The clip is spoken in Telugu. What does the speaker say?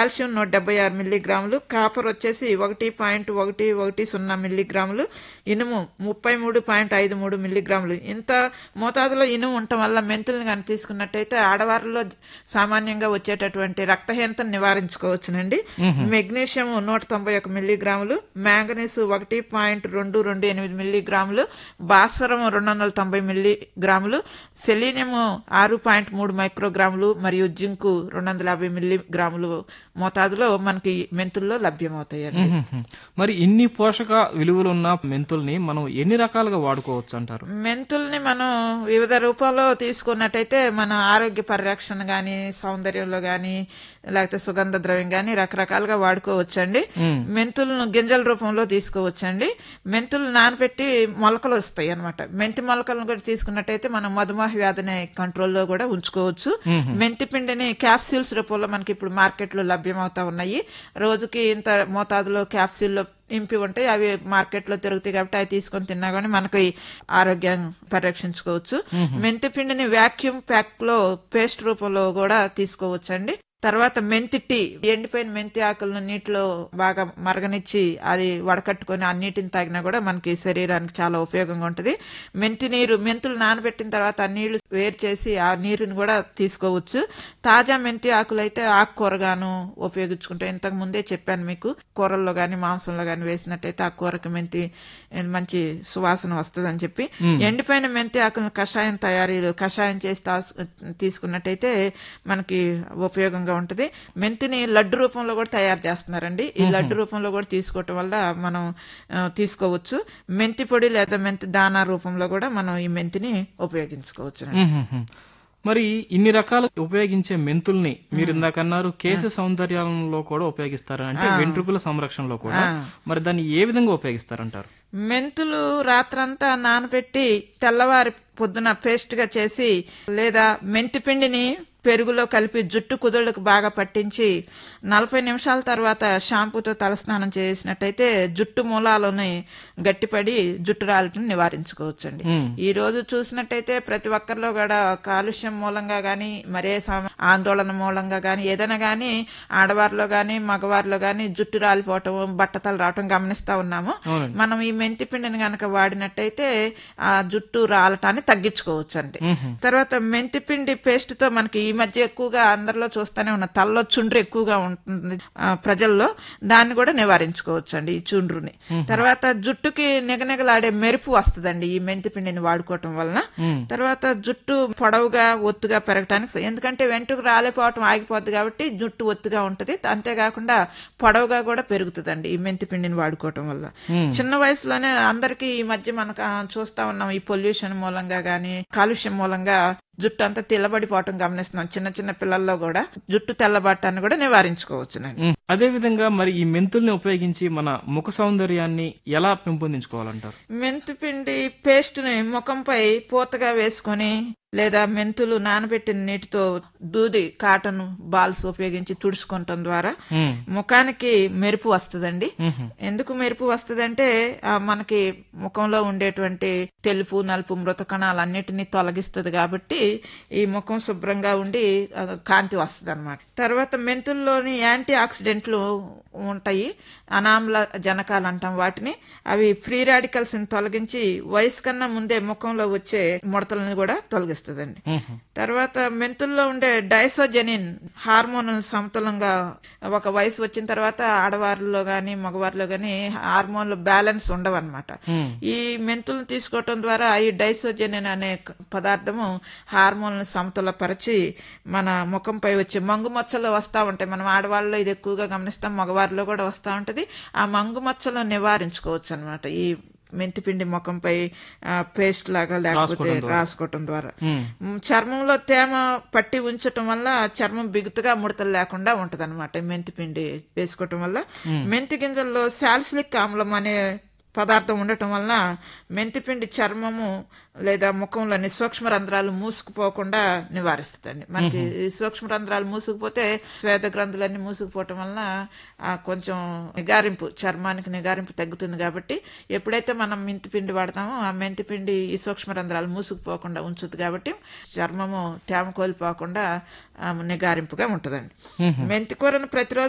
కాల్షియం నూట డెబ్బై ఆరు మిల్లీగ్రాములు కాపర్ వచ్చేసి ఒకటి పాయింట్ ఒకటి ఒకటి సున్నా మిల్లీగ్రాములు ఇనుము ముప్పై మూడు పాయింట్ ఐదు మూడు మిల్లీగ్రాములు ఇంత మోతాదులో ఇనుము ఉండటం వల్ల మెంతుల్ని కానీ తీసుకున్నట్టయితే ఆడవారిలో సామాన్యంగా వచ్చేటటువంటి రక్తహీనతను నివారించుకోవచ్చునండి మెగ్నీషియం నూట తొంభై ఒక మిల్లీగ్రాములు మ్యాంగనీస్ ఒకటి పాయింట్ రెండు రెండు ఎనిమిది మిల్లీగ్రాములు భాస్వరం రెండు వందల తొంభై మిల్లీగ్రాములు సెలీనియం ఆరు పాయింట్ మూడు మైక్రోగ్రాములు మరియు జింకు రెండు వందల యాభై మిల్లీగ్రాములు మోతాదులో మనకి మెంతుల్లో లభ్యమవుతాయండి మ్మ్. మరి ఇన్ని పోషక విలువలు ఉన్న మెంతుల్ని మనం ఎన్ని రకాలుగా వాడుకోవచ్చు అంటారు మెంతుల్ని మనం వివిధ రూపాల్లో తీసుకున్నట్టయితే మన ఆరోగ్య పరిరక్షణ గాని సౌందర్యంలో గాని లేకపోతే సుగంధ ద్రవ్యం గాని రకరకాలుగా వాడుకోవచ్చండి మెంతులను గింజల రూపంలో తీసుకోవచ్చండి మెంతులు నానబెట్టి మొలకలు వస్తాయి అనమాట మెంతి మొలకలను కూడా తీసుకున్నట్టయితే మనం మధుమేహ వ్యాధిని కంట్రోల్లో కూడా ఉంచుకోవచ్చు మెంతి పిండిని క్యాప్సూల్స్ రూపంలో మనకి ఇప్పుడు మార్కెట్లో లభ్యమవుతా ఉన్నాయి రోజుకి ఇంత మోతాదులో క్యాప్సూల్లో ఇంపి ఉంటాయి అవి మార్కెట్ లో తిరుగుతాయి కాబట్టి అవి తీసుకొని తిన్నా కానీ మనకి ఆరోగ్యం పరిరక్షించుకోవచ్చు మెంతి పిండిని వాక్యూమ్ ప్యాక్ లో పేస్ట్ రూపంలో కూడా తీసుకోవచ్చండి తర్వాత మెంతి టీ ఎండిపోయిన మెంతి ఆకులను నీటిలో బాగా మరగనిచ్చి అది వడకట్టుకొని ఆ నీటిని తాగినా కూడా మనకి శరీరానికి చాలా ఉపయోగంగా ఉంటుంది మెంతి నీరు మెంతులు నానబెట్టిన తర్వాత ఆ నీళ్లు వేరు చేసి ఆ నీరుని కూడా తీసుకోవచ్చు తాజా మెంతి ఆకులు అయితే ఆకుకూరగాను ఉపయోగించుకుంటాం ఇంతకు ముందే చెప్పాను మీకు కూరల్లో గాని మాంసంలో గాని వేసినట్టయితే ఆ కూరకి మెంతి మంచి సువాసన వస్తుంది అని చెప్పి ఎండిపోయిన మెంతి ఆకులను కషాయం తయారీలో కషాయం చేసి తాసు- తీసుకున్నట్టయితే మనకి ఉపయోగంగా ఉంటుంది మెంతిని లడ్డు రూపంలో కూడా తయారు చేస్తున్నారండి ఈ లడ్డు రూపంలో కూడా తీసుకోవటం వల్ల మనం ఆ, తీసుకోవచ్చు మెంతి పొడి లేదా మెంతి దానా రూపంలో కూడా మనం ఈ మెంతిని ఉపయోగించుకోవచ్చు మ్మ్. మరి ఇన్ని రకాలు ఉపయోగించే మెంతుల్ని మీరు ఇందాక అన్నారు కేశ సౌందర్యంలో కూడా ఉపయోగిస్తారు అంటే వెంట్రుకల సంరక్షణలో కూడా మరి దాన్ని ఏ విధంగా ఉపయోగిస్తారంటారు మెంతులు రాత్రంతా నానబెట్టి తెల్లవారి పొద్దున పేస్ట్ గా చేసి లేదా మెంతి పిండిని పెరుగులో కలిపి జుట్టు కుదుళ్ళకు బాగా పట్టించి నలభై నిమిషాల తర్వాత షాంపూతో తలస్నానం చేసినట్టయితే జుట్టు మూలాలని గట్టిపడి జుట్టు రాలటం నివారించుకోవచ్చండి ఈ రోజు చూసినట్టయితే ప్రతి ఒక్కరిలో కూడా కాలుష్యం మూలంగా గాని మరే సమ- ఆందోళన మూలంగా గాని ఏదైనా గాని ఆడవారిలో గాని మగవారిలో గాని జుట్టు రాలిపోవటం బట్టతలు రావటం గమనిస్తా ఉన్నాము మనం ఈ మెంతి పిండిని గనక వాడినట్టయితే ఆ జుట్టు రాలటాన్ని తగ్గించుకోవచ్చు అండి తర్వాత మెంతి పిండి పేస్ట్ తో మనకి ఈ మధ్య ఎక్కువగా అందరిలో చూస్తానే ఉన్న తల్లో చుండ్రు ఎక్కువగా ఉంటుంది ఆ, ప్రజల్లో దాన్ని కూడా నివారించుకోవచ్చు అండి ఈ చుండ్రుని తర్వాత జుట్టుకి నిగనిగలాడే మెరుపు వస్తుందండి ఈ మెంతి పిండిని వాడుకోవటం వలన తర్వాత జుట్టు పొడవుగా ఒత్తుగా పెరగటానికి స- ఎందుకంటే వెంట్రుకు రాలిపోవటం ఆగిపోద్ది కాబట్టి జుట్టు ఒత్తుగా ఉంటది అంతేకాకుండా పొడవుగా కూడా పెరుగుతుందండి ఈ మెంతి పిండిని వాడుకోవటం వల్ల చిన్న వయసులోనే అందరికి ఈ మధ్య మనకు ఆ, చూస్తా ఉన్నాం ఈ పొల్యూషన్ మూలంగా గాని కాలుష్యం మూలంగా జుట్టు అంతా తెల్లబడిపోవటం గమనిస్తున్నాం చిన్న చిన్న పిల్లల్లో కూడా జుట్టు తెల్లబట్టాన్ని కూడా నివారించుకోవచ్చునండి మ్మ్. అదే విధంగా మరి ఈ మెంతుల్ని ఉపయోగించి మన ముఖ సౌందర్యాన్ని ఎలా పెంపొందించుకోవాలంటారు మెంతి పిండి పేస్ట్ ని ముఖంపై పూతగా వేసుకొని లేదా మెంతులు నానబెట్టిన నీటితో దూది కాటన్ బాల్స్ ఉపయోగించి తుడుచుకోవటం ద్వారా మ్మ్. ముఖానికి మెరుపు వస్తుందండి ఎందుకు మెరుపు వస్తుందంటే ఆ, మనకి ముఖంలో ఉండేటువంటి తెలుపు నలుపు మృత కణాలు అన్నిటినీ తొలగిస్తుంది కాబట్టి ఈ ముఖం శుభ్రంగా ఉండి ఆ, కాంతి వస్తుంది అనమాట తర్వాత మెంతుల్లోని యాంటీ ఆక్సిడెంట్లు ఉంటాయి అనామ్ల జనకాలు అంటాం వాటిని అవి ఫ్రీ రాడికల్స్ ని తొలగించి వయసు కన్నా ముందే ముఖంలో వచ్చే ముడతలను కూడా తొలగిస్తుందండి తర్వాత మెంతుల్లో ఉండే డైసోజెనిన్ హార్మోన్ సమతులంగా ఒక వయసు వచ్చిన తర్వాత ఆడవారిలో గాని మగవారిలో గాని హార్మోన్లు బ్యాలెన్స్ ఉండవన్నమాట ఈ మెంతులను తీసుకోవటం ద్వారా ఈ డైసోజెనిన్ అనే క- పదార్థము హార్మోన్లను సమతులపరిచి మన ముఖంపై వచ్చే మంగు మచ్చలు వస్తా ఉంటాయి మనం ఆడవాళ్ళలో ఇది ఎక్కువగా గమనిస్తాం మగవారిలో కూడా వస్తా ఉంటది ఆ మంగు మచ్చలు నివారించుకోవచ్చు అనమాట ఈ మెంతిపిండి ముఖంపై ఆ, పేస్ట్ లాగా లేకపోతే రాసుకోవటం ద్వారా మ్, చర్మంలో తేమ పట్టి ఉంచటం వల్ల చర్మం బిగుతుగా ముడతలు లేకుండా ఉంటది అనమాట మెంతి పిండి వేసుకోవటం వల్ల మెంతి గింజల్లో శాల్సిలిక్ ఆమ్లం అనే పదార్థం ఉండటం వలన మెంతిపిండి చర్మము లేదా ముఖంలోని సూక్ష్మ రంధ్రాలు మూసుకుపోకుండా నివారిస్తుందండి మనకి ఈ సూక్ష్మ రంధ్రాలు మూసుకుపోతే శ్వేత గ్రంథులన్నీ మూసుకుపోవటం వలన ఆ, కొంచెం నిగారింపు చర్మానికి నిగారింపు తగ్గుతుంది కాబట్టి ఎప్పుడైతే మనం మెంతిపిండి వాడతామో ఆ మెంతిపిండి ఈ సూక్ష్మ రంధ్రాలు మూసుకుపోకుండా ఉంచుతుంది కాబట్టి చర్మము తేమ కోల్పోకుండా ఆ, నిగారింపుగా ఉంటుందండి మెంతి కూరను ప్రతిరోజు